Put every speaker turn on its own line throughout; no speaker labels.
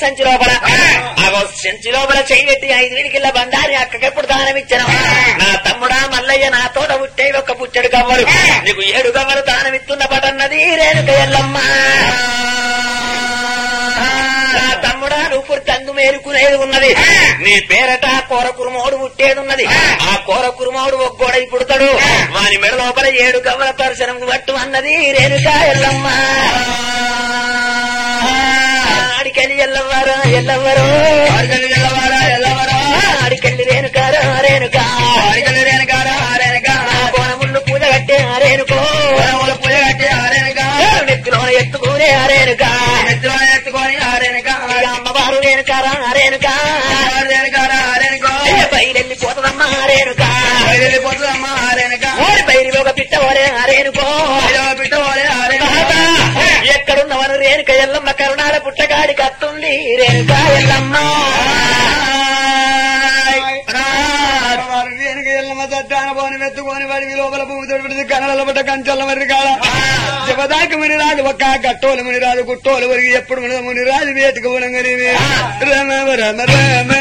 సంచి లోపల అగో సంచి లోపల చెయ్యెట్టి ఐదు వీడికిల్ల బండారి అక్కకెప్పుడు దానం ఇచ్చిన నా తమ్ముడా మల్లయ్య నా తోట పుట్టే ఒక పుచ్చడు గవ్వరు నీకు ఏడు గవ్వరు దానం ఇస్తున్న పటన్నది రేణుక ఎల్లమ్మ నా తమ్ముడా నువ్వు పుట్టందు మేలుకునేది ఉన్నది నీ పేరట కూర కురుమోడు పుట్టేది ఉన్నది ఆ కూర కురుమోడు ఒగ్గోడై పుడతాడు వాని మెడ లోపల ఏడు గవ్వల దర్శనం పట్టు అన్నది రేణుక ఎల్లమ్మ ఆడికెళ్ళి ఎల్లవ్వారు ఎల్లవ్వరు
ఆడికెళ్ళి ఎల్లవారా ఎల్లవారా
ఆడికెళ్ళి రేణుకారు రేణుక
ఆడికెళ్ళి రేణుకారా రేణుకా
కోనముళ్ళు పూజ కట్టే రేణుకో
పొలములు పూజ కట్టి ఆరేనుకా
నెత్తిలోన ఎత్తుకునే రేణుక
ఎత్తులో ఎత్తుకొని ఆరేనుకా
అమ్మవారు రేణుకారా రేణుక
రేణుకారా ఆరేనుకో
బయలెళ్ళి పోతుందమ్మా రేణుక
వెళ్ళిపోతుందమ్మా ఆరేనుకా
ఓరి బయలు ఒక పిట్ట ఓరే రేణుకో
బిడ్డ పోలే ఆరేనుకో
ఎక్కడున్నవను రేణుక ఎల్లమ్మ కరుణాల పుట్టగాడి కత్తుంది రేణుక ఎల్లమ్మ
వెనుక ఎల్లమ్మ తట్టాన పోని మెత్తుకొని వాడికి లోపల భూమి తోడు కన్నడల పడ్డ కంచెల మరి కాడ జపదాకి ముని రాదు ఒక్క గట్టోలు ముని రాదు గుట్టోలు వరకు ఎప్పుడు ముని ముని రాదు వేటుకు ఉనంగని రమ రమ రమ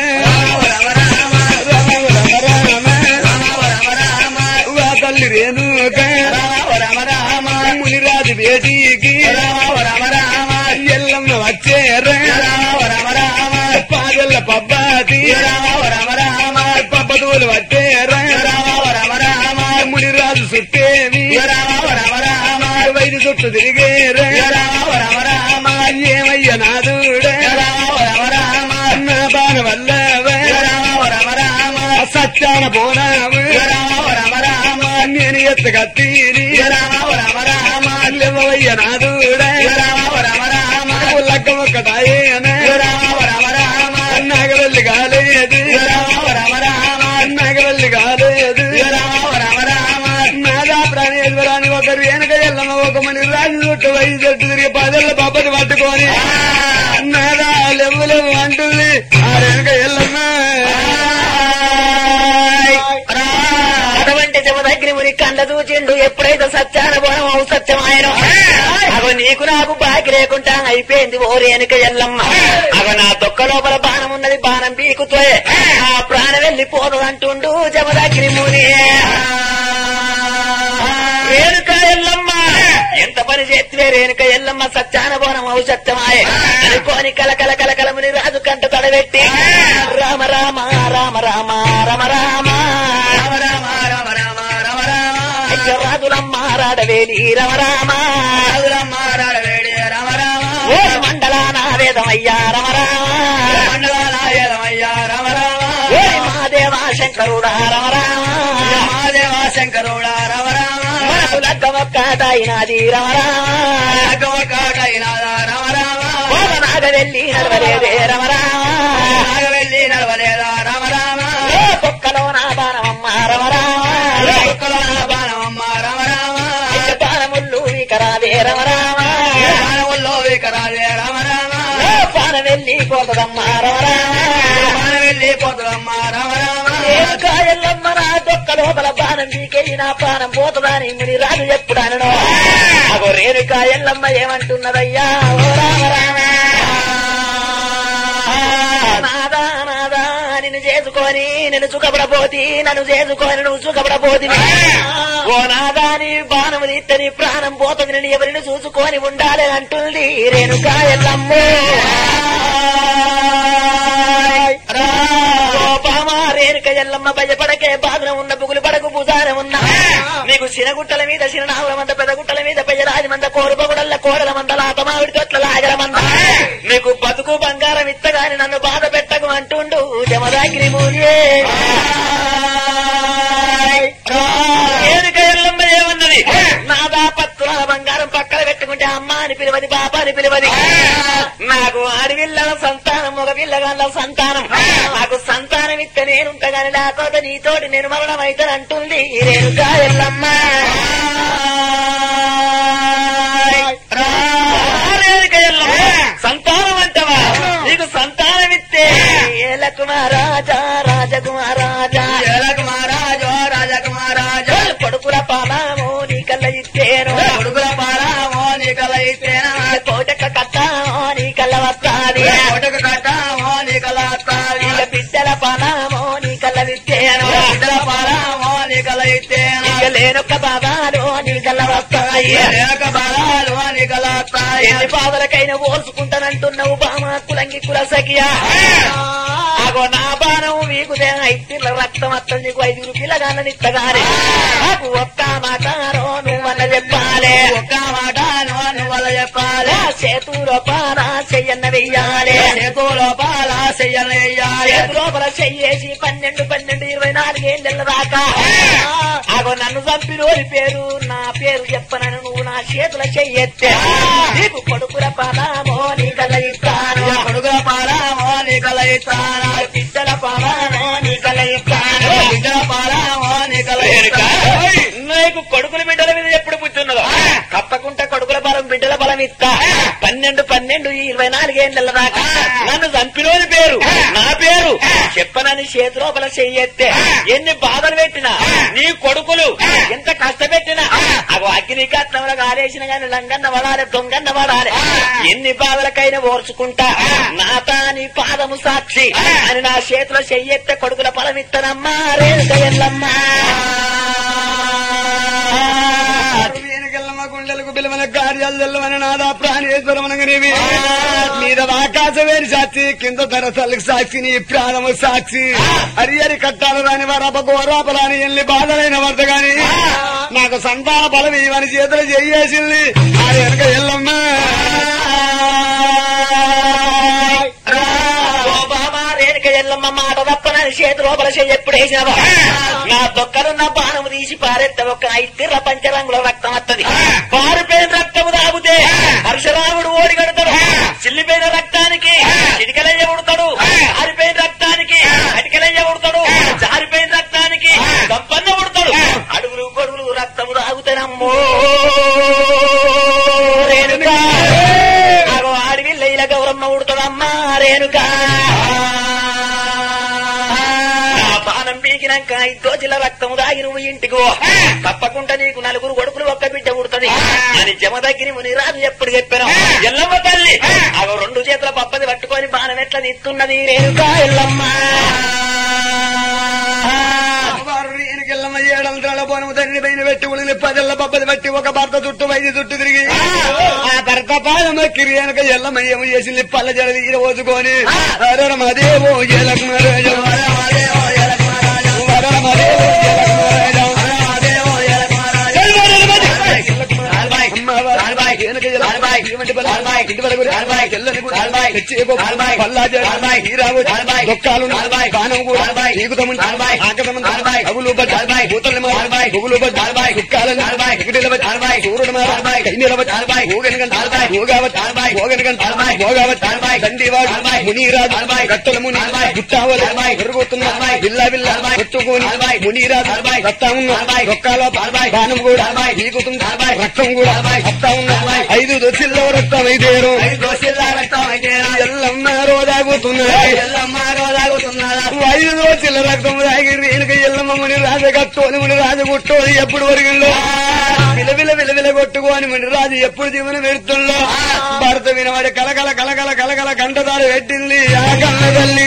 వా తల్లి రేణుక ముని రాదు వేటికి ఎల్లమ్మ వచ్చేర పాదల్ల పబ్బాతి పబ్బతులు వచ్చేర మునిరాజు చుట్టేమి వైద్య చుట్టూ తిరిగేర ఏమయ్య నాదుడ నా బాణ వల్లవ సత్యాన పోనాము నేను ఎత్తగత్తీని లేవయ్య నాదుడ లగ్గ ఒక్కటాయేన నాగవల్లి కాలేదు నాగవల్లి కాలేదు నాదా ప్రాణేశ్వరాన్ని ఒకరు వెనక ఎల్లమ్మ ఒక మని రాజు చుట్టూ వైద్య చెట్టు తిరిగి పదేళ్ళ పబ్బతి పట్టుకొని నాదా లెవ్వులు అంటుంది ఆ వెనక ఎల్లమ్మ
అటువంటి జమదగ్ని ముని కండ దూచిండు ఎప్పుడైతే సత్యాన బోనం అవు సత్యమాయన అగో నీకు నాకు బాకి లేకుండా అయిపోయింది ఓ రేణుక ఎల్లమ్మ అగో నా దొక్క లోపల బాణం ఉన్నది బాణం పీకుతో ఆ ప్రాణం వెళ్ళిపోదు అంటుండు జమదగ్ని ముని రేణుక ఎల్లమ్మ ఎంత పని చేస్తే రేణుక ఎల్లమ్మ సత్యాన బోనం అవు సత్యమాయ అనుకోని కల కల కల కలముని రాజు కంట తడబెట్టి రామ రామ రామ రామ రామ రామ అయ్య రాజులమ్మ రాడవేలి రమ రామ ఓ మండలాన వేదమయ్యా రమ రామ ఓ మహాదేవా శంకరుడా రమ రామ
శంకరుడా రమ రామ
మనకు లగ్గమొక్క దాయినాది రమ రామ
రమ రామ
ఓ నాగవెల్లి నడవలేదే రమ రామ
వెళ్ళి నడవలేదా రమ రామ
ఓ కుక్కలో నా బాణమమ్మ రమ రామ
బాణమ్మ రమ రామ
అయ్య బాణముళ్ళు వికరాదే రమ రామ
బాణముల్లో వికరాలే రమ రామ
ఓ పానవెల్లి కోతదమ్మ రమ రామ
బాణ వెళ్ళి పోతుదమ్మ రమ రామ
రేణుకా ఎల్లమ్మ నా దొక్క లోపల బాణం మీకెళ్ళి నా ప్రాణం పోతుందని ముని రాజు ఎప్పుడనను అగో రేణుకా ఎల్లమ్మ ఏమంటున్నదయ్యా ఓ రామ రామ నాదా నాదా నిన్ను చేసుకొని నేను సుఖపడబోతి నన్ను చేసుకొని నువ్వు సుఖపడబోతి ఓ నాదా నీ బాణము తీస్తే నీ ప్రాణం పోతుంది నేను ఎవరిని చూసుకొని ఉండాలి అంటుంది రేణుకా ఎల్లమ్మ బామా రేణుక ఎల్లమ్మ భయపడకే బాధన ఉన్న బుగులు పడకు భుజాన ఉన్న నీకు సినగుట్టల మీద సిననావుల మంద పెద్ద గుట్టల మీద పెయ్యరాజి మంద కోరుపగుడల్ల కోడల మంద లాతమావిడి తొట్ల లాగల మంద నీకు బతుకు బంగారం ఇత్తగాని నన్ను బాధ పెట్టకు అంటుండు జమదాగిరి మూరియే రేణుక ఎల్లమ్మ ఏమన్నది నాదా పత్తుల బంగారం పక్కన పెట్టుకుంటే అమ్మ అని పిలవది బాబా అని పిలవది నాకు ఆడపిల్లల సంతానం ఒక పిల్లగాళ్ళ సంతానం నాకు సంతానం ఇస్తే నేనుంటా గాని లేకపోతే నీతోటి నేను మరణం అవుతాను అంటుంది ఈ రేణుకా ఎల్లమ్మ రేణుక ఎల్లమ్మ సంతానం అంటవా నీకు సంతానం ఇస్తే ఏల కుమారాజా రాజకుమారాజా
జలకుమారాజో రాజకుమారాజో
కొడుకుల పాలము నీ కళ్ళ ఇచ్చేను
కొడుకుల పారామో నీ కల ఇచ్చేనా
కోటక కట్టామో నీ కళ్ళ వస్తాను వస్తాది
కోటకు కట్టామో నీ కళాస్తాది
ఇక బిడ్డల పనామో నీ కళ్ళ విద్యేను
ఇద్దర పారామో నీ కళ ఇచ్చేనా
ఇక లేనొక్క బాధాలు నీ కళ్ళ వస్తాయి
లేక బలాలు నీ కళాస్తాయి
ఎన్ని బాధలకైనా ఓర్చుకుంటానంటున్నావు బామా కులంగి కుల సఖియా అగో నా బాణం వీకుదే ఐదుల రక్తం అత్తం నీకు ఐదుగురు పిల్లగాళ్ళని ఇత్తగానే నాకు ఒక్క మాటారో నువ్వన్న చెప్పాలే
ఒక్క మాట నువ్వు చెప్పాలి
చేతులో పారా చెయ్యన్న వెయ్యాలే
చేతుల పాల చెయ్యాలి
చేతు లోపల చెయ్యేసి పన్నెండు పన్నెండు ఇరవై నాలుగేళ్ళ దాకా అగో నన్ను చంపినోరి పేరు నా పేరు చెప్పనను నువ్వు నా చేతుల చెయ్యెత్తే నీకు కొడుకుల పదామో నీ కల ఇస్తాను
కొడుకుల పారామో నీ కళ ఇస్తానా
బిడ్డల పదామో నీ కల ఇస్తాను
ఇద్దర పారామో నీ కళ
నీకు కొడుకుల బిడ్డల మీద ఎప్పుడు పుట్టున్నదో తప్పకుండా కొడుకుల బలం బిడ్డల బలం ఇస్తా పన్నెండు పన్నెండు ఇరవై నాలుగేళ్ల దాకా నన్ను చంపినోని పేరు నా పేరు చెప్పనని చేతి లోపల చెయ్యెత్తే ఎన్ని బాధలు పెట్టినా నీ కొడుకులు ఎంత కష్టపెట్టినా అగో అగ్ని కట్నంలో కాలేసిన గాని లంగన్న పడాలి దొంగన్న పడాలి ఎన్ని బాధలకైనా ఓర్చుకుంటా నాతా నీ పాదము సాక్షి అని నా చేతిలో చెయ్యెత్తే కొడుకుల బలం ఇత్తనమ్మా రేణుక ఎల్లమ్మా
వెనకెళ్ళమ్మ గుండెలకు పిలవన కార్యాలు తెల్లవన నాదా ప్రాణేశ్వరమనగనివి మీద ఆకాశ వేరు సాక్షి కింద ధరసలకు సాక్షి నీ ప్రాణము సాక్షి హరియరి కట్టాలు రాని వారప గోరాపలాని ఎల్లి బాధలైన వర్త గాని నాకు సంతాన బలం ఇవని చేతులు చెయ్యేసింది అది వెనక ఎల్లమ్మ
ఓ బాబా రేణుక ఎల్లమ్మ మాట తప్పనని చేతి లోపల చెయ్యి ఎప్పుడు వేసినవా నా దొక్కలున్న బాణము తీసి పారెత్త ఒక ఐతిర్ల పంచరంగుల రక్తం వత్తది పారిపోయిన రక్తము తాగితే పరశురాముడు ఓడిగడతాడు చిల్లిపోయిన రక్తానికి చిటికలయ్య ఉడతాడు జారిపోయిన రక్తానికి అటికలయ్య ఉడతాడు జారిపోయిన రక్తానికి సంపన్న ఉడతాడు అడుగులు పొడుగులు రక్తము తాగుతానమ్మో రేణుకా అగో ఆడవిల్ల ఇలా గౌరమ్మ ఉడతాడమ్మా రేణుకా నా బాణం పీకినాక ఇద్దో జిల్ల రక్తము దాగి నువ్వు ఇంటికి పో. తప్పకుండా నీకు నలుగురు కొడుకులు ఒక్క బిడ్డ ఉడుతుంది అని జమ దగ్గర ముని రాజు ఎప్పుడు చెప్పాను ఎల్లమ్మ తల్లి అవి రెండు చేతుల పప్పది పట్టుకొని బాణం ఎట్లా నిత్తున్నది రేణుకా ఎల్లమ్మ
వారు ఈయనకెళ్ళమ్మ ఏడంతరాల పోనము తండ్రి పైన పెట్టి ఉಳಿని పదెల్ల పబ్బది బట్టి ఒక భర్త చుట్టూ వైద్య చుట్టూ తిరిగి ఆ భర్త పాదమ కిరి వెనక ఎల్లమ్మ ఏమో చేసింది పల్ల జడ తీర పోసుకొని వరమదేవో ఎలక్మరాజం వరమదేవో ఎలక్మరాజం రక్తం కూడా వస్తా ఉన్నాయి ఐదు దోషుల్లో రక్తం అయితేరు ఎల్లమ్మ రోజాగుతున్నాయి ఎల్లమ్మ రోజాగుతున్నారు ఐదు దోషుల రక్తం తాగి రేణుక ఎల్లమ్మ ముని రాజు కట్టోని ముని రాజు గుట్టోని ఎప్పుడు వరిగిందో విలవిల విలవిల కొట్టుకోని ముని రాజు ఎప్పుడు జీవన పెడుతుందో భర్త వినవాడి కలకల కలకల కలకల కంటదారు పెట్టింది ఆ కన్న తల్లి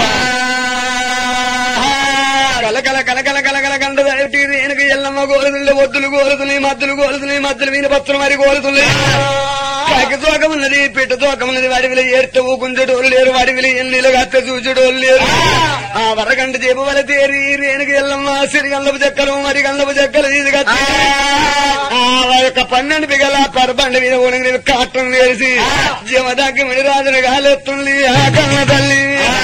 కలకల కలకల కలకల కంట పెట్టి రేణుక ఎల్లమ్మ గోరుతుంది ఒత్తులు గోరుతున్నాయి మద్దులు గోరుతున్నాయి మద్దులు వీని పత్రం మరి గోరుతున్నాయి కాకి తోకమున్నది పిట్ట తోకమున్నది వాడివిలో ఏర్త ఊకుంచడోళ్ళు లేరు వాడివిలో ఎన్నిలు గత్త చూచడోళ్ళు లేరు ఆ వరగంట చేపు వల తేరి రేణుకి ఎల్లమ్మ సిరిగల్లపు చెక్కలు మరి గల్లపు చెక్కలు తీసుకొచ్చి ఆ యొక్క పన్నెండు బిగల పరబండ మీద ఉణగి కాటం వేసి జమదాకి మణి రాజుని గాలెత్తుంది ఆ కన్న తల్లి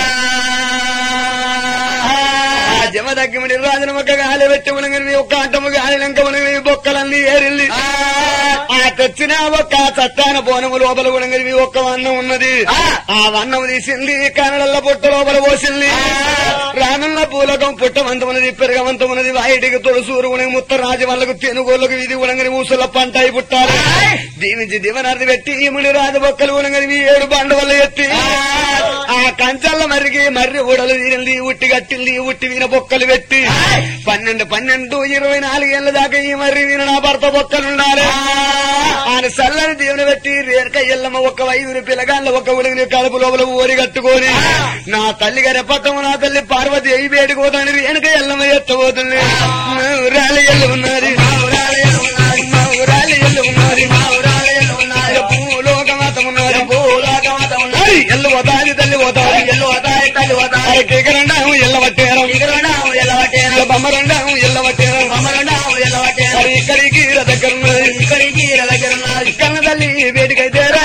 ఆ జమ దగ్గిమిడి రాజున ఒక గాలి పెట్టి ఉనగని ఒక్క అంటము గాలి లంక ఉనగని బొక్కలన్నీ ఏరిల్లి ఆ తెచ్చిన ఒక్క చట్టాన బోనము లోపల ఉనగని ఒక్క వన్నం ఉన్నది ఆ వన్నం తీసింది కన్నడల్ల పుట్ట లోపల పోసింది రానున్న పూలకం పుట్టమంతమున్నది పెరగవంతమున్నది వాయిటికి తొలసూరు ఉనగి ముత్త రాజు వాళ్ళకు తెనుగోళ్ళకు ఇది ఉనగని ఊసుల పంట అయి పుట్టారు దీవించి దివనార్థి పెట్టి ఈ ముని రాజు బొక్కలు ఉనగని ఏడు బండ వల్ల ఎత్తి ఆ కంచల్ల మర్రికి మర్రి ఊడలు తీరింది ఉట్టి కట్టింది ఉట్టి వీన బొక్కలు పెట్టి పన్నెండు పన్నెండు ఇరవై నాలుగేళ్ల దాకా ఈ మర్రి వీన నా భర్త బొక్కలు ఉండాలి ఆయన చల్లని దేవుని పెట్టి రేణుక ఎల్లమ్మ ఒక వైదుని పిల్లగాళ్ళ ఒక ఉడిని కడుపు లోపల ఊరి కట్టుకొని నా తల్లి గారి పట్టము నా తల్లి పార్వతి అయి వేడుకోదని రేణుక ఎల్లమ్మ ఎత్తబోతుంది మా ఊరాలి ఎల్లు ఉన్నది మా ఊరాలి ఎల్లు ఉన్నది మా ఊరాలి ఎల్లు ఉన్నది మా ఊరాలి ఎల్లు ఉన్నది భూలోకమాతం ఉన్నది భూలోకమాతం ఉన్నది ఎల్లు పోతాది తల్లి పోతాది ఎల్లు పోతాది తల్లి పోతాది కిగరండాము ఎల్ల పట్టేరం కిగరండాము ఎల్ల పట్టేరం బొమ్మరండాము ఎల్ల పట్టేరం బొమ్మరండాము ఎల్ల పట్టేరం ఇక్కడికి దగ్గర ఉన్నది ఇక్కడికి దగ్గర ఉన్నది కన్న తల్లి వేడికైతేరా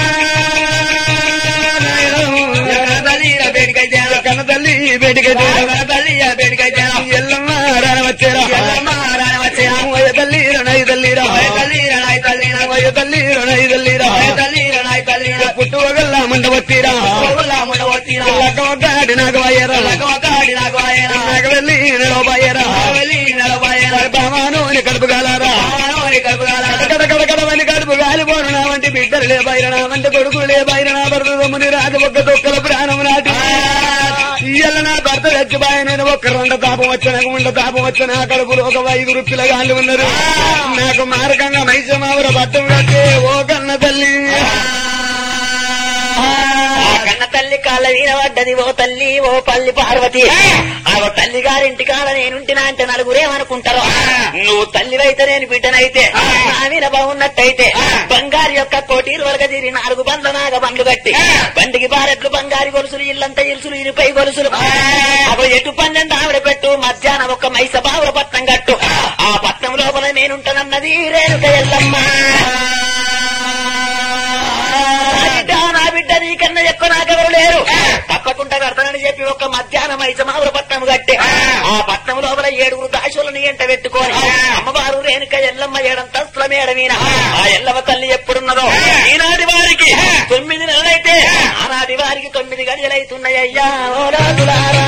కన్న తల్లి వేడికైతే తల్లి వేడికైతే ఎల్లమ్మ రానవచ్చేరా ఎల్లమ్మ రానవచ్చేరా ఓయ తల్లి రణై తల్లి రా తల్లి రణై తల్లి ఓయ తల్లి రణై తల్లి రా తల్లి రణై తల్లి పుట్టువగల్ల మండవత్తిరా మండవత్తిరా లక్కవకాడి నాకు వాయరా లక్కవకాడి నాకు వాయరా నాకు వెళ్ళి నిలవబాయరా వెళ్ళి నిలవబాయరా బామాను కడుపు గాలారా కడుపు గాలారా కడ కడ కడవని కడుపు గాలిపోను నా వంటి బిడ్డలు లే బైర నా వంటి కొడుకులు లే బైర నా భర్త తమ్ముని రాజు ఒక్క తొక్కల ప్రాణం నాటి ఇయ్యాల నా భర్త చచ్చిపోయి నేను ఒక్క రెండు తాపం వచ్చిన ఉండ తాపం వచ్చిన ఆ కడుపులో ఒక ఐదుగురు పిల్లగాళ్ళు ఉన్నారు నాకు మార్గంగా మైసమావుర పట్టం కట్టే ఓ కన్న తల్లి
ఆ కన్న తల్లి కాళ్ళ వీరబడ్డది ఓ తల్లి ఓ పల్లి పార్వతి ఆ ఓ తల్లి గారింటి కాడ నేనుంటినా అంటే నలుగురేమనుకుంటారు నువ్వు తల్లివైతే నేను బిడ్డనైతే నా మీద బాగున్నట్టయితే బంగారు యొక్క కోటీలు వరక తీరి నాలుగు బండ్ల నాగ బండ్లు కట్టి బండికి బారెట్లు బంగారు గొలుసులు ఇల్లంతా ఇల్సులు ఇరిపై గొలుసులు అప్పుడు ఎటు పన్నెండు ఆవిడ పెట్టు మధ్యాహ్నం ఒక మైస బావుల పట్నం కట్టు ఆ పట్నం లోపల నేనుంటానన్నది రేణుక ఎల్లమ్మ నా బిడ్డ నా బిడ్డ నీకన్నా ఎక్కువ నాకెవరు లేరు తప్పకుండా కడతానని చెప్పి ఒక మధ్యాహ్నం ఐసమావుల పట్నం కట్టే ఆ పట్నం లోపల ఏడుగురు దాశులను ఎంట పెట్టుకొని అమ్మవారు రేణుక ఎల్లమ్మ ఏడంతస్తుల మేడ మీద ఆ ఎల్లమ్మ తల్లి ఎప్పుడున్నదో ఈనాటి వారికి తొమ్మిది నెలలైతే ఆనాటి వారికి తొమ్మిది గడియలైతున్నాయ్యా ఓ రాజులారా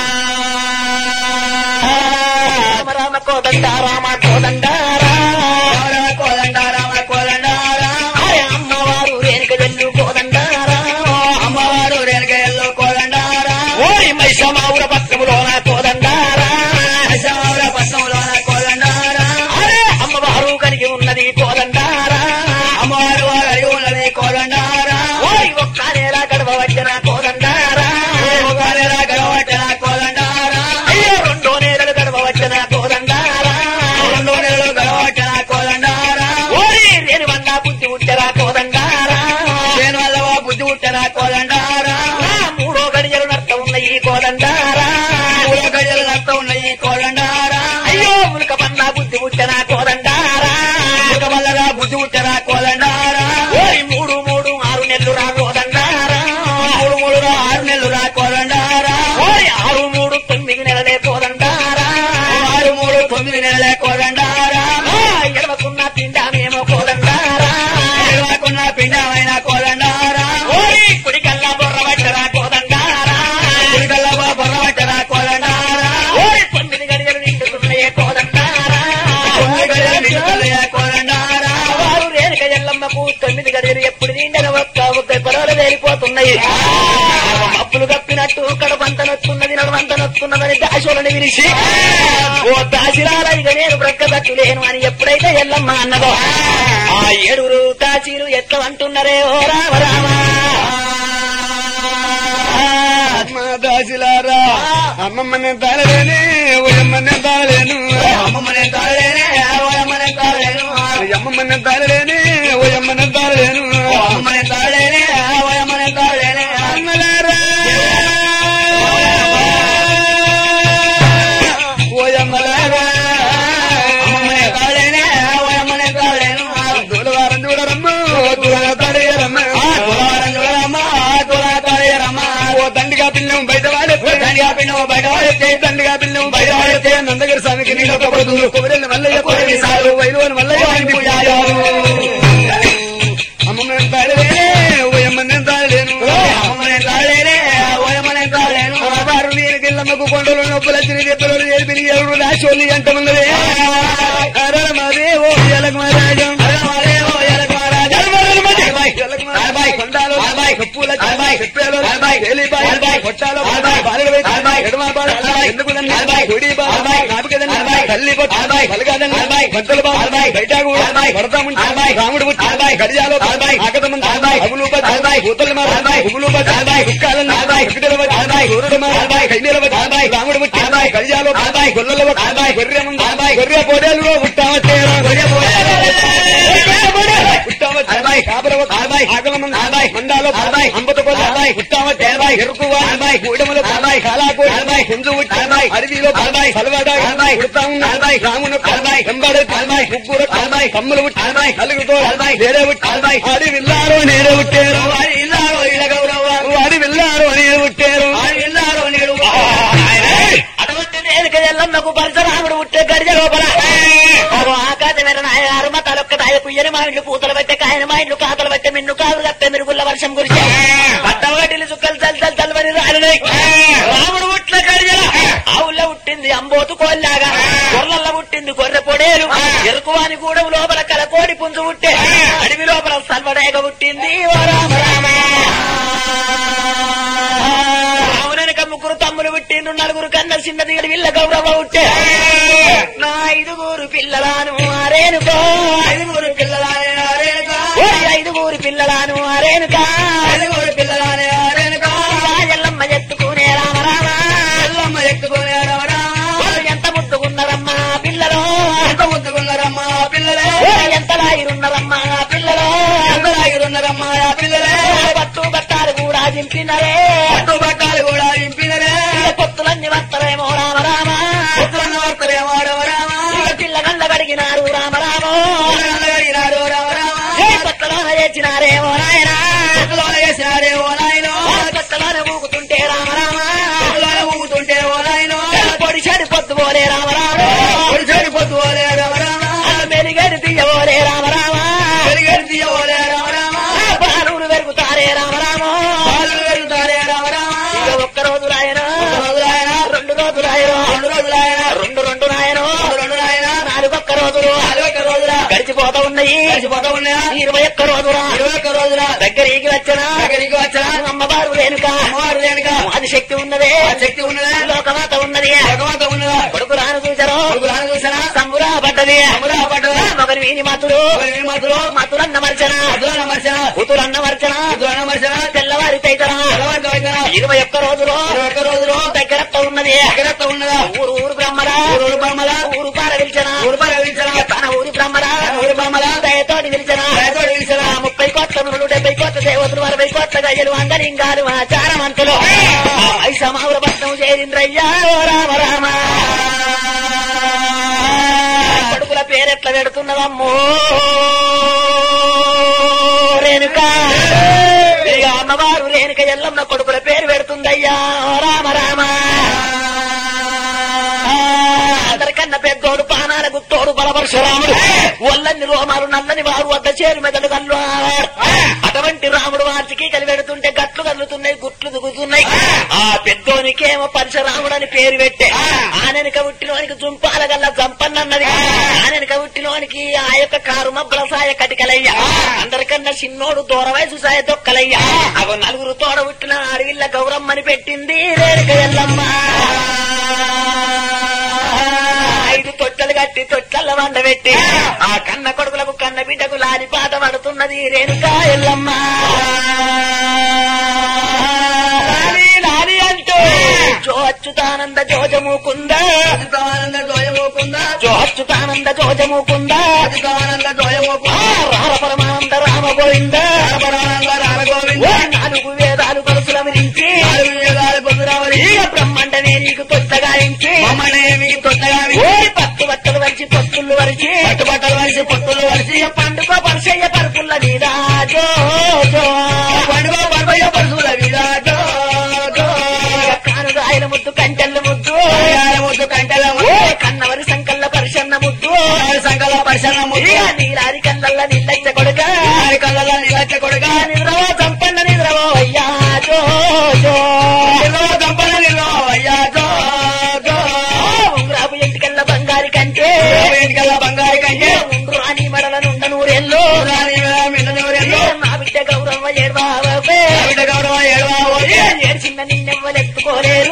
రామ రామ కోదండ రామ కోదండారా కోదండారామ కోదండారా అరే అమ్మవారు రేణుక ఎల్లు కోదండారా అమ్మవారు రేణుక ఎల్లు కోదండారా ఓరి మైసమావుర పక్కములోన కోదండారా మైసమావుర పక్కములోన కోదండారా అరే అమ్మవారు కలిగి ఉన్నది కోదండారా అమ్మవారు కలిగి ఉన్నది కోదండారా ఓరి ఒక్క నేల గడవ వచ్చిన కోదండారా ఒక్క నేల గడవ వచ్చిన కోదండారా అయ్యో రెండో నేలలు గడవ వచ్చిన కోదండారా రెండో నెలలు గడవ వచ్చిన కోదండారా ఓరి రేణు వల్ల బుద్ధి ఉంటరా కోదండారా రేణు వల్ల బుద్ధి ఉంటరా కోదండారా మూడో గడియలు నర్త ఉన్నాయి కోదండారా మూడో గడియలు నర్త ఉన్నాయి కోదండారా అయ్యో ములక పన్న బుద్ధి ఉంటరా కోదండారా ములక వల్లగా బుద్ధి ఉంటరా కోదండారా ఓరి మూడు మూడు ఆరు నెలలు రా కోదండారా మూడు మూడు రా ఆరు నెలలు రా కోదండారా ఓరి ఆరు మూడు తొమ్మిది నెలలే కోదండారా ఆరు మూడు తొమ్మిది నెలలే కోదండారా ఎడవకున్న పిండామేమో కోదండారా ఎడవకున్న పిండమైన కోదండారా ఓరి కుడికల్లా బొర్ర పట్టరా కోదండారా కుడికల్లా బొర్ర పట్టరా కోదండారా ఓరి తొమ్మిది గడియలు నిండుతున్నాయే కోదండారా తొమ్మిది గడియలు నిండుతున్నాయే కోదండారా వారు రేణుక ఎల్లమ్మకు తొమ్మిది గడియలు ఎప్పుడు నిండిన ఒక్క ఒక్క పొరలు వేలిపోతున్నాయి మబ్బులు కప్పినట్టు కడపంత నొత్తున్నది నడవంత నొత్తున్నదని దాశులని విరిసి ఓ దాసిరాల ఇక నేను బ్రక్కదట్టు లేను అని ఎప్పుడైతే ఎల్లమ్మ అన్నదో ఆ ఏడుగురు దాచీలు ఎట్లా అంటున్నారే ఓ రామ రామ
అమ్మ దాసిలారా అమ్మమ్మని తాళలేని ఓయమ్మని తాళలేను
అమ్మమ్మనే తాళలేనే, ఓయమ్మనే తాళలేను.
అమ్మమ్మని తాళలేని ఓయమ్మని తాళలేను
అమ్మమ్మనే తాళలేనే, ఓయమ్మనే తాళలేనే.
అమ్మలారా ఓయమ్మలారా
అమ్మమ్మనే తాళలేనే, ఓయమ్మనే తాళలేను.
దూలవారం చూడరమ్మ దూల తాళేయరమ్మ
తులారం చూడరమ్మా, తులా తాళేయరమ్మా.
ఓ దండిగా పిల్లం బయట వాడెత్తే
దండిగా పిండం బయట వాడెత్తే,
దండిగా పిల్లం బయట వాడెత్తే నందగిరి స్వామికి నీళ్ళు కొడుతుంది కొబ్బరి మల్లయ్య కొబ్బరి సారు వైరువని మల్లయ్య ఇంటి పూజారు అమ్మమ్మని తాళలేనే ఓయమ్మని తాళలేను
అమ్మమ్మనే తాళలేనే, ఓయమ్మనే తాళలేను.
వారు నేను గిల్లమ్మకు కొండలు నొప్పుల తిరిగి దెబ్బలు ఏర్పిరి ఎవరు రాశోళ్ళు ఎంత ఉన్నదే అరమదే ఓ ఎలక మహారాజం
అరమదే ఓ ఎలక మహారాజం.
కొండాలు
అరబాయ్.
చెప్పుల
అరబాయ్.
చెప్పేలు
అరబాయ్.
వెళ్ళి పొట్టాలో బాలల వైపు ఎడమ బాల ఎందుకు కుడి బాల నాకు కదండి తల్లి పొట్టు పలగాదండి మద్దల బాల బయట కూడా పడతాముంటే రాముడు పుట్టి గడియాలో ఆకదమంది అగులు కూతలు మారాయి పువ్వులు కుక్కాలని సూర్యుడు మారాయి కైనీల రాముడు పుట్టి గడియాలో గొల్లల గొర్రె ముందు గొర్రె పోడేలు పుట్టామచ్చే గొర్రె పుట్టామచ్చే కాపరవ ఆకలమంది మండాలో అంబత కొల్ల పుట్టామచ్చే ఎరుకువ కూడమల కాలాకోడి కుంజు పుట్టి అడవిలో సలవాడ పుడతా ఉన్న రామును వెంబడ ముగ్గురు కమ్ములు పుట్టి నలుగుతో నేరే పుట్టి ఆడి విల్లారో నేరే పుట్టారు వాడి ఇల్లారో ఇళ్ళ గౌరవ వాడి విల్లారో నేరు పుట్టారు వాడి ఇల్లారో నేడు
అటువంటి నేరుక ఎల్లమ్మకు పరశురాముడు పుట్టే గడిజ లోపల అగో ఆకాశమైన నాయగారు మా తలొక్క దాయ కుయ్యని మా ఇంట్లో పూతలు పెట్టే కాయన మా ఇంట్లో కాతలు పెట్టే మిన్ను కాదు కట్టే మిరుగుల్ల వర్షం గురించి పట్టవగటిలు చుక్కలు చల్ చల్ చల్వని రాలినాయి రాముడు పుట్ల గడిజల ఆవుల్లో పుట్టింది అంబోతు కోల్లాగా గొర్రెల్ల పుట్టింది గొర్రె పొడేలు ఎరుకువాని కూడా లోపల కల కోడి పుంజు పుట్టే అడవి లోపల సల్వడేగ పుట్టింది ఓ రామ రామ రామునక ముగ్గురు తమ్ములు పుట్టిండు నలుగురు కన్న చిన్నది వీళ్ళ గౌరవ పుట్టే నా ఐదుగురు పిల్లలాను అరేనుకో
ఐదుగురు పిల్లలానే ఆరేనుగా
ఓ ఐదుగురు పిల్లలాను అరేనుకా
ఐదుగురు పిల్లలానే ఆరేనుగా
ఎల్లమ్మ ఎత్తుకునే రామ రామ
ఎల్లమ్మ ఎత్తుకునే రమరామ
వాళ్ళు ఎంత ముద్దుకున్నారమ్మా పిల్లలు
ఎంత ముద్దుకున్నారమ్మా పిల్లలే
ఓ ఎంత లాగిరున్నారమ్మా పిల్లలు
ఎంత లాగిరున్నారమ్మా ఆ పిల్లలే
పట్టు బట్టాలు కూడా దింపినరే
పట్టు బట్టాలు కూడా ఇంపినరే
పొత్తులన్నీ వస్తారేమో రామ రామ
పుత్రున్న వర్తరేమో రమరామ
పిల్లగల్ల కడిగినారు రామ రామ
అడిగినాడు రమరామ
కొత్తలోన చేసినారేమో నాయన
పుత్రులోన చేసినాడే ఓ నాయనో
కొత్తలోన ఊగుతుంటే రామ రామ
పుత్రులోన ఊగుతుంటే ఓ నాయనో
పొడి చెడు పొద్దు పోలే రామ రామ
పొడి చెడి పొద్దు ఓలే రమరామ
మెరుగడి తీయవోలే రామ రామ
పెరిగేడు తీయ ఓలే రమరామ
బాలుడు పెరుగుతారే రామ రామ
పాలు వెళ్తారే రమరామ
ఇక ఒక్క రోజు రాయన
ఒక రోజు ఆయన
రెండు రోజులు రాయన
రెండు రోజులు ఆయన
రెండు రెండు రాయన
రెండు ఆయన
నాలుగొక్క రోజులు
నాలుగొక్క రోజురా
గడిచిపోతా ఉన్నాయి
కలిసిపోతా ఉన్నాయా
ఇరవై ఒక్క రోజురా
ఇరవై ఒక్క రోజురా
దగ్గరికి వచ్చిన
దగ్గరికి వచ్చరా
అమ్మవారు రేణుక
అమ్మవారు లేనుక
అది శక్తి ఉన్నదే
ఆ శక్తి ఉన్నదా
లోకమాత ఉన్నది
భగవంత ఉన్నదా
కొడుకు రాను చూచారు
కొడుకు రాను చూసారా
సంబురా పడ్డది
అమరా పడ్డదా
మగని వీని మాతులు
ఎవరి మాత్రం
మతులన్న మర్చన
అదులన మర్చన
కూతురన్న మర్చన
అదులన మర్చన
తెల్లవారి తైతరా
తెల్లవారితో అయితేనా
ఇరవై ఒక్క రోజులు
ఇరవై ఒక్క రోజులు
దగ్గరత్త ఉన్నది
ఎక్కడెత్త ఉన్నదా
ఊరు ఊరు బ్రహ్మరా
ఊరు బొమ్మల
ఊరు పార పిలిచన
ఊరు పర విలిచన
తన ఊరి బ్రహ్మరా
ఊరు బొమ్మల
దయతోటి పిలిచన
దయతోటి పిలిచెన.
ముప్పై కోట్ల నులు డెబ్బై కోట్ల దేవతలు అరవై కోట్ల గయ్యలు అంగలింగాలు ఆచారమంతులు ఐసమావుల పట్నం చేరింద్రయ్యా ఓ రామ రామ కొడుకుల పేరెట్ల పెడుతున్నదమ్మో రేణుక ఇక అమ్మవారు రేణుక ఎల్లమ్మ కొడుకుల పేరు పెడుతుందయ్యా ఓ రామ రామ అందరికన్నా పెద్దోడు పానాల గుత్తోడు బలపరశురాముడు ఒళ్ళన్ని రోమాలు నల్లని వారు వద్ద చేరు మెదడు కళ్ళు ఆవాడు. అటువంటి రాముడు వార్చికి కలిపెడుతుంటే గట్లు కదులుతున్నాయి గుట్లు దిగుతున్నాయి ఆ పెద్దోనికేమో పరశురాముడు అని పేరు పెట్టే ఆనెనక ఉట్టిలోనికి జుంపాల గల్ల జంపన్నన్నది ఆనెనక ఉట్టిలోనికి ఆ యొక్క కారు మబ్బల సాయ కటికలయ్య అందరికన్నా చిన్నోడు దూర వయసు సాయ దొక్కలయ్య అవి నలుగురు తోడ ఉట్టిన అడవిల్ల గౌరమ్మని పెట్టింది రేణుక ఎల్లమ్మ ఐదు తొట్టలు కట్టి తొట్టల వండబెట్టి ఆ కన్న కొడుకులకు కన్న బిడ్డకు లాని పాట పడుతున్నది రేణుకా ఎల్లమ్మ లాలి లాలి అంటూ జో అచ్యుతానంద జోజముకుంద
అద్భుతానంద దోయమోకుందా
జో అచ్యుతానంద జోజముకుంద
అద్భుతానంద దోయమోకుందా
రార పరమానంద రామ గోవింద
పరానంద రామగోవింద
ఓ నాలుగు వేదాలు పరుసుల మిరించి
నాలుగు వేదాలు పొందురావలి
ఇక బ్రహ్మండనే నీకు తొత్తగాయించి
మమ్మల్ని మీకు తొట్టగా
ఓ పట్టు బట్టలు వరిచి పొత్తులు వరిచి
పట్టుబట్టలు వలిసి పొత్తులు వలిసి
ఇక పండుగ పరిచయ పరుపుల్ల మీద జో జో
పండుగ పర్వయ పరుసుల మీద జో, జో.
ఇక కానుగాయల ముద్దు కంచెల ముద్దు
కాయాల ముద్దు కంటెల
ఓ
ముద్దు,
కన్నవరి సంకల్ల పరిశన్న ముద్దు
కాయాల సంకల పరిశన ముద్దు
ఇక నీలారి కళ్ళల్ల నిల్లచ్చ కొడుక
వారి కళ్ళలో నిలచ్చ కొడుక
నిద్రవో చంపన్న నిద్రవో అయ్యా జో జో
నిల్లో దంపల నిల్లో అయ్యా జో, జో.
ఉంగరాపు ఇంటికల్ల బంగారి కంటే
వెనకాల బంగారు కంటే
ఉండ్రు అని మడల నుండ నూరెళ్ళు
రాణి మిన్న నూరెళ్ళు
నా బిడ్డ గౌరవ ఏడ్వావే
ఆవిడ గౌరవ ఏడవ ఓడి
ఏడ్చిన నిన్నెవ్వలే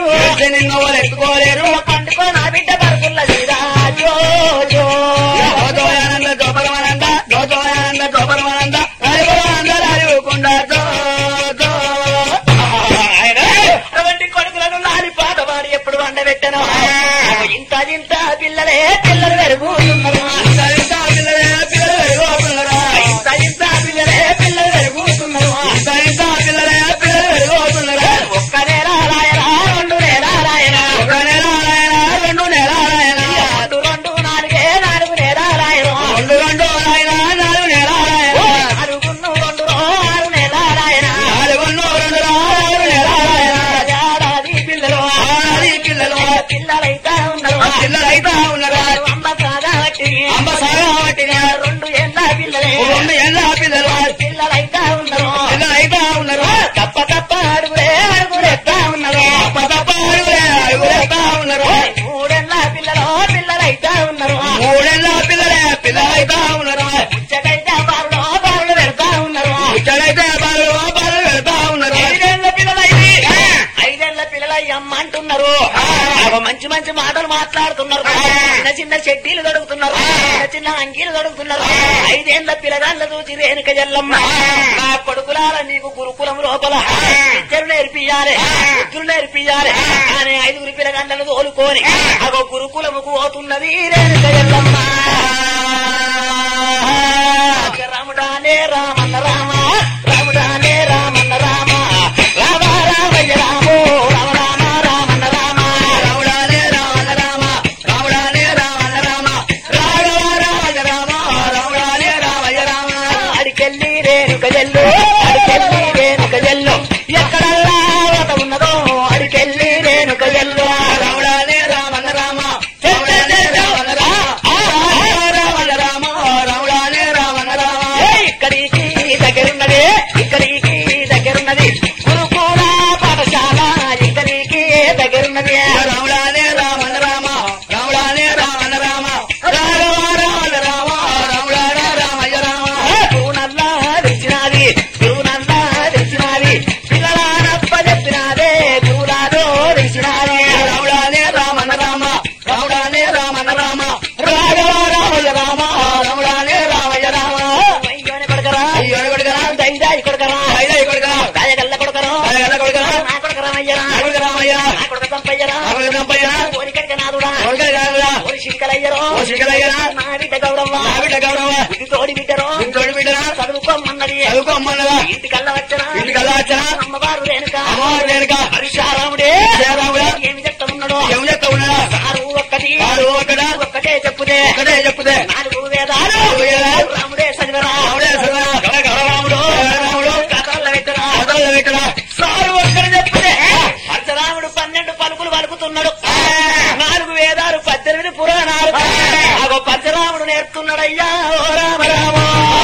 వెళ్తే నిన్ను వాళ్ళు ఎత్తుకోలేరు
పండుకో నా బిడ్డ పరుపుల్ల సీదా జో జో
దోదోయానంద దోపరమానంద దోదోయానంద దోపరమానంద రాజుకోనంద రాజుకుండా దో దో ఆయన
అటువంటి కొడుకులను నాని పాట పాడి ఎప్పుడు వండబెట్టను ఇంత ఇంత పిల్లలే పిల్లలు పెరుగుతున్నారు
సరితా పిల్లలే పిల్లలు వెలుగవుతున్నారా
ఇంత ఇంత పిల్లలే పిల్లలు పెరుగుతున్నారు
సరితా పిల్లలే పిల్లలు వెలుగవుతున్నారా
ఒక్క నేల రాయరా రెండు నేల రాయరా
ఒక నెల ఆయన రెండు నెల ఆయన
రెండు రెండు నాలుగే నాలుగు నేల రాయరు
రెండు రెండు ఆయన నాలుగు నెల ఆయన
నాలుగున్ను రెండు రో ఆరు నేల రాయరా
నాలుగు రెండు నాలుగు నెల ఆయన
ఏడాది పిల్లలు
ఆడి పిల్లలు
పిల్లలైతే ఉన్నారు
ఆ పిల్లలైతే ఉన్నారా
అమ్మ సాగా బట్టి
అమ్మ సాగా పట్టిన
రెండు ఎండ పిల్లలే
రెండు ఎల్ల పిల్లలు
పిల్లలైతే ఉన్నారు
పిల్లలైతే ఉన్నారు
తప్ప తప్ప అడుగులే అడుగులేస్తా ఉన్నారు
తప్ప తప్ప అడుగులే అడుగులేస్తా ఉన్నారు
మూడెళ్ళ పిల్లలు పిల్లలైతే ఉన్నారు
మూడెళ్ళ పిల్లలే పిల్లలైతే ఉన్నారు
చెడైతే బారులో బారులు పెడతా ఉన్నారు
ఇక్కడైతే బాలు బాలు వెళ్తా ఉన్నారు
ఐదేళ్ల పిల్లలైంది ఐదేళ్ల పిల్లలై అమ్మ అంటున్నారు అగో మంచి మంచి మాటలు మాట్లాడుతున్నారు చిన్న చిన్న చెడ్డీలు దొడుకుతున్నారు చిన్న చిన్న అంగీలు దొడుకుతున్నారు ఐదేళ్ల పిల్లగాళ్ళ చూసి రేణుక జల్లమ్మ నా కొడుకులాల నీకు గురుకులం లోపల విద్యలు నేర్పియాలి బుద్ధులు నేర్పియాలి అనే ఐదుగురు పిల్లగాళ్ళను తోలుకొని అగో గురుకులముకు పోతున్నది రేణుక జల్లమ్మ రాముడానే రామన్న రామ రాముడానే రామన్న రామ రామ రామయ్య రామో రామ రామ రామన్న రామ
రాముడానే రావణ రామ రాముడానే రావణ రామ రాఘవ రాజ రామ రాముడానే రామయ్య రామ
అడికెళ్ళి రేణుక జల్లు అడికెళ్ళి రేణుక జల్లు ఎక్కడల్లా వత ఉన్నదో అడికెళ్ళి రేణుక జల్లు
రాముడానే రావణ రామ రాముడానే రావణ రామ రావణ రామ రాముడానే రావణ రామ
ఏ ఇక్కడికి దగ్గరున్నది ఇక్కడికి దగ్గరున్నది గురుకుల పాఠశాల ఇక్కడికి దగ్గరున్నది
రాముడానే రావణ రామ రాముడానే రావణ రామ రాఘవ రాజ రామ రాముడానే రామయ్య రామ
గురువునల్లా తెచ్చినాది గురువునల్లా తెచ్చినాది పిల్లలానప్ప చెప్పినాదే గురువులాదో తెచ్చినాది
రాముడానే రామణ రామ రాముడానే రామణ రామ రాఘవ రామయ్య రామ రాముడానే రామయ్య రామ
అయ్యోని కొడుకరా
అయ్యో కొడుకరా
దైదాయి కొడుకరా
ఐదై కొడుకరా
రాయగల్ల కొడుకరా
రాయగల్ల కొడుకరా
నా కొడుకరా అయ్యరా
కొడుకు రామయ్య
నా కొడుక సంపయ్యరా
కొడుకు రంపయ్య
ఓరికడిక నాదుడా
కొడుకు రాముడా
ఓరి శింకలయ్యరో
ఓ శిఖరయ్యరా
నా బిడ్డ గౌరవ్వ
నా బిడ్డ గౌరవ
ఇది తోడి బిడ్డరో
ఇంతోడి బిడ్డరా
చదువుకోమన్నది
చదువుకోమ్మన్నదా
ఇంటికల్లా వచ్చరా
ఇంటికల్లా వచ్చరా?
అమ్మవారు రేణుక
అమ్మవారు రేణుక.
హరిశారాముడే
హరిశారాముడా?
ఏమి చెప్తా ఉన్నాడో
ఏం చెప్తా ఉన్నాడా
ఆరు ఒక్కటి
ఆరు ఒక్కటా?
ఒక్కటే చెప్పుదే
ఒకటే చెప్పుదే
నాలుగు వేదాలు
నాలుగు వేదాలు.
రాముడే చదివరా
రాముడే చదివరా.
రాముడు
రాముడు.
కథల్లో పెట్టరా
కథల్లో పెట్టరా
సారు ఒక్కడు చెప్పుదే పరశురాముడు పన్నెండు పలుకులు పలుకుతున్నాడు నాలుగు వేదాలు పద్దెనిమిది పురాణాలు అగో పరశురాముడు నేర్పుతున్నాడయ్యా ఓ రామ రామ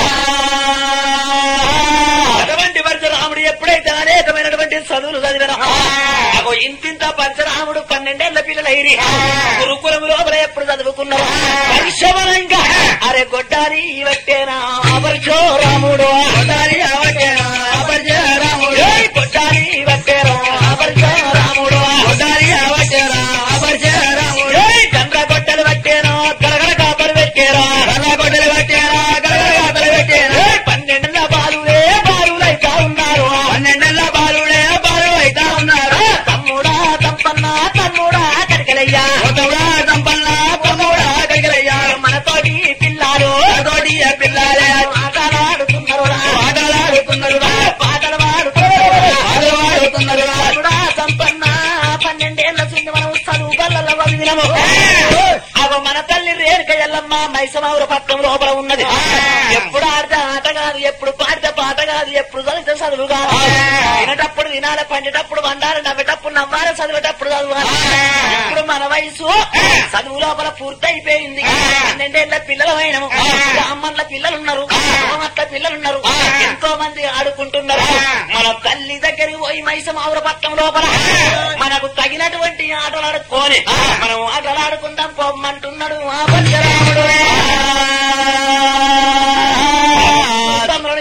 అటువంటి పరశురాముడు ఎప్పుడైతే అనేకమైనటువంటి చదువులు చదివిన అగో ఇంతింత పరశురాముడు పన్నెండేళ్ల పిల్లలైరి గురుకులం లోపల ఎప్పుడు చదువుకున్నావు పరిశమనంగా అరే గొడ్డాలి ఇవట్టేనా అపరిచో రాముడు
కొట్టాలి అవటేనా అపరిచయ రాముడు
ఏయ్ కొట్టాలి ఇవట్టేనా అపరిచో రాముడు
కొట్టాలి అవటేనా అపరిచయ రాముడు
ఏయ్ చంద్ర గొడ్డలు పట్టేనా గడగడ కాపలు పెట్టేరా
కర్ర కొట్టలు పెట్టేనా గడగడ కాతలు పెట్టేనా
ఏయ్ పన్నెండుల బాలులే బాలులైతా ఉన్నారు
పన్నెండేళ్ల బాలుడే బాలు అయితా ఉన్నారు
తమ్ముడా తప్పన్న తమ్ముడా కరికలయ్యా
కొత్తవుడా సంపన్న పొమ్మవుడా కడిగలయ్యా
మనతోటి పిల్లాలు
తోటి పిల్లాలే
ఆటలాడుతున్నారు
ఆటలాడుతున్నారు
పాటలు పాడుతున్నారు
ఆటలు ఆడుతున్నారు
తమ్ముడా సంపన్న పన్నెండేళ్ల సుంది మనం చదువు బల్ల వదిలినము అవ మన తల్లి రేణుక ఎల్లమ్మ మైసమావుర పట్టణం లోపల ఉన్నది ఎప్పుడు ఆడితే ఆట కాదు ఎప్పుడు పాడితే పాట కాదు ఎప్పుడు చదివితే చదువు కాదు తినేటప్పుడు తినాలి పండేటప్పుడు వండాలి నవ్వేటప్పుడు నవ్వాలి చదివేటప్పుడు చదవాలి ఇప్పుడు మన వయసు చదువు లోపల పూర్తయిపోయింది పన్నెండేళ్ల పిల్లలమైనము అమ్మన్ల పిల్లలున్నారు అమ్మట్ల పిల్లలున్నారు ఎంతో మంది ఆడుకుంటున్నారు మన తల్లి దగ్గరికి పోయి మైసం పట్టణం లోపల మనకు తగినటువంటి ఆటలు ఆడుకోని మనం ఆటలు ఆడుకుందాం పొమ్మంటున్నాడు ఆ పరశురాముడు తమ్ముడు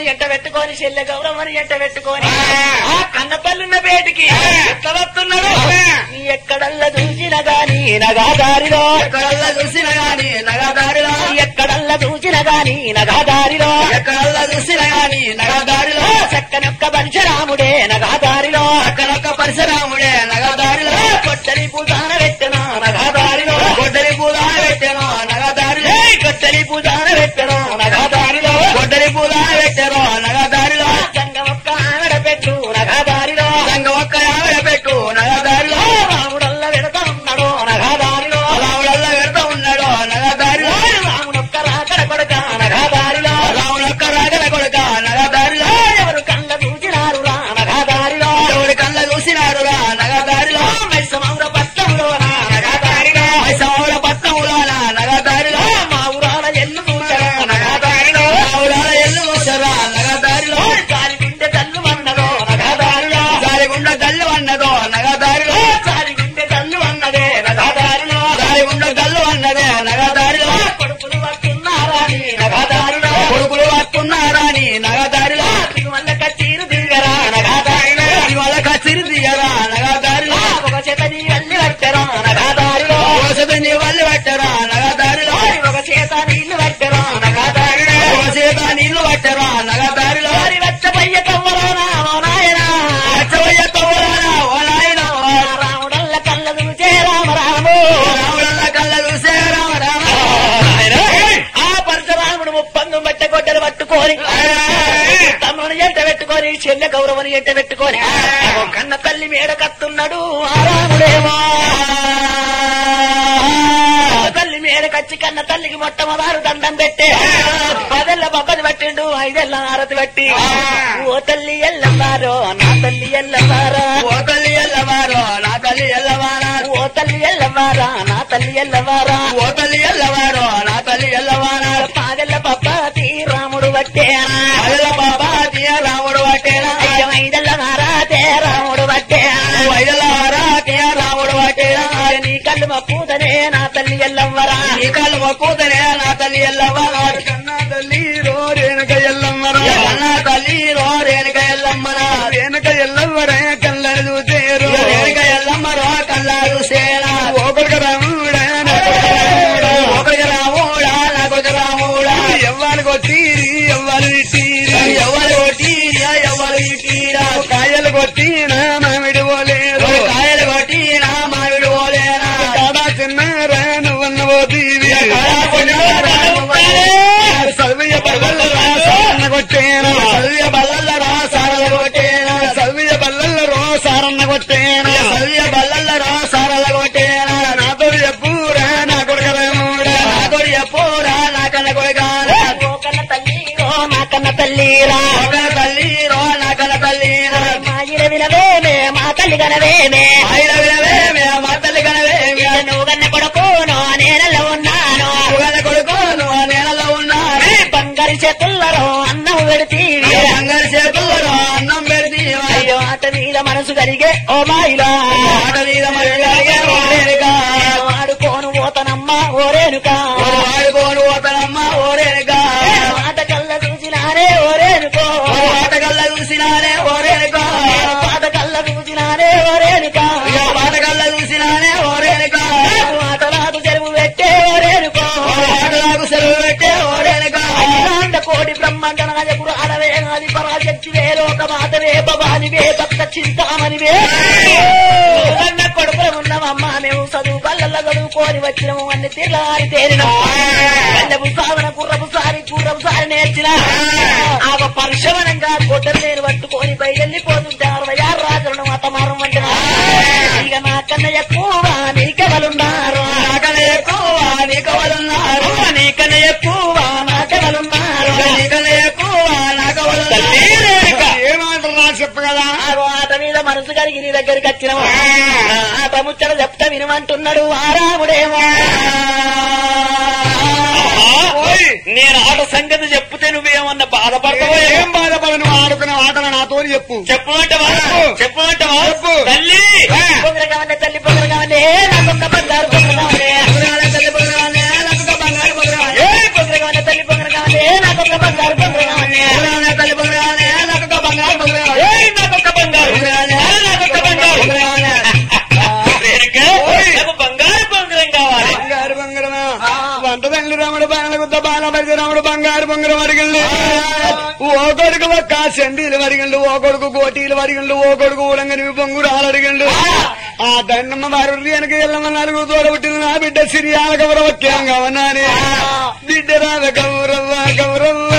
ఎంట పెట్టుకొని చెల్లె గౌరమ్మని ఎంట పెట్టుకొని ఆ కన్న తల్లున్న బేటికి ఎట్లా వస్తున్నాడు నీ ఎక్కడల్లా చూసిన గాని నగాదారిలో
ఎక్కడల్లా చూసిన గాని నగదారిలో
ఎక్కడల్లా చూసిన గాని నగాదారిలో
ఎక్కడల్లా చూసిన గాని నగదారిలో
చక్కనొక్క పరశురాముడే నగాదారిలో
అక్కడొక్క పరశురాముడే నగదారిలో
కొట్టని పూజాన పెట్టన నగాదారిలో
గొడ్డలి పూదాన పెట్టాను నగదారిలో
కొట్టని పూజాన పెట్టన నగాదారిలో
గొడ్డలి పూదాన పెట్టాను నగదారిలో
సంగ ఒక్క ఆవిడ పెట్టు నగాదారిలో
సంగ ఒక్క ఆవిడ పెట్టు నగదారిలో
రాముడల్ల వెడతా ఉన్నాడు నగాదారిలో
రాముడల్లా పెడతా ఉన్నాడు నగదారిలో
రాముడొక్క రాకడ కొడక నగాదారిలో
రాముడొక్క రాగల కొడుక నగదారిలో
ఎవరు కళ్ళ చూచినారు రా నగాదారిలో
ఎవరి కళ్ళ చూసినారు రా నగదారిలో
మైసమౌర పట్టంలో నగాదారిలో
సౌర పట్టములో నగదారిలో
మా ఊరాల ఎల్లు చూచరా నగాదారిలో
రాముడాల ఎల్లు మూసరా నగదారిలో
గాలి గుండె తల్లు అన్నదో నగాదారిలో
దారిగుండ గల్లు అన్నదో నగదారిలో
గాలి గుండె తల్లు అన్నదే నగాదారిలో
దారిగుండ గల్లు అన్నదే నగదారిలో
కొడుకులు వస్తున్నారా నీ నగాదారిలో
కొడుకులు వస్తున్నారా నీ నగదారిలో
వల్ల కచ్చీరు దిగరా నగాదారిలో
ఇవాళ కసిరి దిగరా నగదారిలో
ఒక చేత నీ వెళ్ళి పట్టరా నగాదారిలో
కోసది నీ వల్లి పట్టరా నగదారిలో
ఒక చేత నీళ్లు పట్టరా నగాదారిలో
కోసేత నీళ్లు పట్టరా నగదారిలో
వారి వచ్చపయ్య కవ్వరానా ఓ నాయనా
అచ్చవయ్య తవ్వరానా ఓ నాయనా
రాముడల్ల కళ్ళ చూచే రామరాము
రాముడల్ల కళ్ళ చూసే రామ రామ
ఆ పరశురాముడు ముప్పందు బట్ట గొడ్డలు పట్టుకొని తమ్ముని ఎంట పెట్టుకొని చెల్లె గౌరవని ఎంట పెట్టుకొని ఓ కన్న తల్లి మేడ కత్తున్నాడు ఆ రాముడేమో తల్లి మేడ కచ్చి కన్న తల్లికి మొట్టమొదలు దండం పెట్టే పదెల్ల బొబ్బది పట్టిండు ఐదెల్ల ఆరతి పట్టి ఓ తల్లి ఎల్లవారో నా తల్లి ఎల్లవారా
ఓ తల్లి ఎల్లవారో నా తల్లి ఎల్లవారా
ఓ తల్లి ఎల్లవారా నా తల్లి ఎల్లవారా
ఓ తల్లి ఎల్లవారో నా తల్లి ఎల్లవారా
పాదెల్ల పప్పాతి రాముడు పట్టేనా
అల్ల బాబా తీయ రాముడు పట్టేనా
అయ్య ఐదెల్ల మారాతే రాముడు పట్టేనా
వైదలవారా తీయ రాముడు పట్టేనా
నీ కళ్ళు మప్పుదనే నా తల్లి ఎల్లవ్వరా
ఈ కాళ్ళు మొక్కుతనే నా తల్లి ఎల్లవారా కన్నా తల్లి రో రేణుక ఎల్లమ్మరా కన్నా తల్లి రో రేణుక ఎల్లమ్మరా రేణుక ఎల్లమ్మరా కళ్ళను చూసేరు రేణుక ఎల్లమ్మరో కళ్ళ చూసేనా ఒకరికి రాముడా ఒకరికి రాముడా నాకు రాముడా ఎవ్వరు కొట్టిరి ఎవ్వరు ఇట్టిరి ఎవ్వరు కొట్టిరా ఎవ్వరు ఇట్టిరా కాయలు కొట్టినా మామిడి పోలేరు కాయలు కొట్టినా మామిడి పోలేరా కాడా చిన్నారా నువ్వన్న పోతీవి సల్వియ బల్లల రాసారన్న కొట్టేనా సల్వియ బల్లల రాసారల కొట్టేనా సల్వియ బల్లల రోసారన్న కొట్టేనా సల్వియ బల్లల రాసారల కొట్టేనా నాతో చెప్పురా నా కొడుకరేమూడా నాతో చెప్పురా నా కన్న కొడుకారా
ఓ కన్న తల్లి ఓ నా కన్న తల్లిరా
ఒక తల్లి రో నా కన్న తల్లిరా
మా ఇర వినవేమే మా తల్లి కనవేమే
ఆయన వినవేమే మా తల్లి కనవేమే
నువ్వు కన్న కొడుకును నేనలో ఉన్నాను
ఉగల కొడుకోను నేలలో ఉన్నారు
బంగారు చేతుల్లో అన్నం పెడితీవి
అంగడి చేతుల్లో అన్నం పెడితే
అయ్యో ఆట మీద మనసు కరిగే ఓ మాయిలా
ఆట మీద మరి కలిగే ఓరేనుగా
ఆడుకోను పోతనమ్మ ఓరేనుకా
ఆడుకోను పోతానమ్మ ఓరేనుగా
మాట కళ్ళ చూసినారే ఓరేనుకో
ఆటగల్ల చూసినానే ఓరేనుగా
పాట కళ్ళ చూసినారే ఓరేనుకా
ఆటగల్ల చూసినానే ఓరేనుగా
ఆటలాదు చెరువు పెట్టే ఓరేనుకో
ఆటలాగు సెలవు పెట్టే ఓరేనుగా
అఖిలాండ కోటి బ్రహ్మాండ నాయకుడు అడవే ఆది పరాశక్తి వే లోక మాతవే భవానివే భక్త చింతామణివే అన్న కొడుకులు ఉన్నామమ్మ మేము చదువు బల్లల్ల చదువుకొని వచ్చినము అన్ని తీర్లారి తేరినాము కళ్ళపు సావన కుర్రపు సారి కుర్రపు సారి నేర్చిన ఆ పరిశమనంగా గొడ్డలు నేను పట్టుకొని బయలుపోతుంటే అరవై ఆరు రాజులను మతమారం వంటిన ఇక నాకన్నా ఎక్కువ నీకెవలున్నారు
నాకనే ఎక్కువ నీకవలున్నారు
నీకన్నా ఎక్కువ నాకెవలున్నారు
నీకనే ఎక్కువ నాకవలున్నారు ఏమంటారు నా చెప్పగలా
ఆగో ఆట మీద మనసు కలిగి నీ దగ్గరికి వచ్చినాము ఆ ఆట ముచ్చట చెప్తా వినమంటున్నాడు ఆరాముడేమో నేను ఆట సంగతి చెప్తే నువ్వేమన్నా బాధపడతావో
ఏం బాధపడను ఆడుకునే ఆటలు నాతో చెప్పు
చెప్పమంటావా
చెప్పు.
చెప్పమంటావా
చెప్పు.
తల్లి
ఆ.
పొగరగానే తల్లి పొగరగానే నాకొక్క బంగారు పొగరగానే
తల్లి పొగరాలే, లేకపోతే బంగారు పొగరాలే.
ఏ పొగరగానే తల్లి పొగరగానే నాకొక్క బంగారు పొగరగానే
పొగరాలే, తల్లి పొగరాలే, అడిగిండు రాముడు బాణల గుద్ద బాణ పడితే రాముడు బంగారు బొంగరం అడిగిండు ఓ కొడుకు ఒక్క చండీలు అడిగిండు ఓ కొడుకు గోటీలు అడిగిండు ఓ కొడుకు ఊడంగని బొంగురాలు అడిగిండు ఆ దండమ్మ వారు వెనక వెళ్ళమ్మ నలుగురు తోడ పుట్టింది నా బిడ్డ సిరియాల గౌరవ ముఖ్యంగా ఉన్నాని బిడ్డ రావ గౌరవ గౌరవ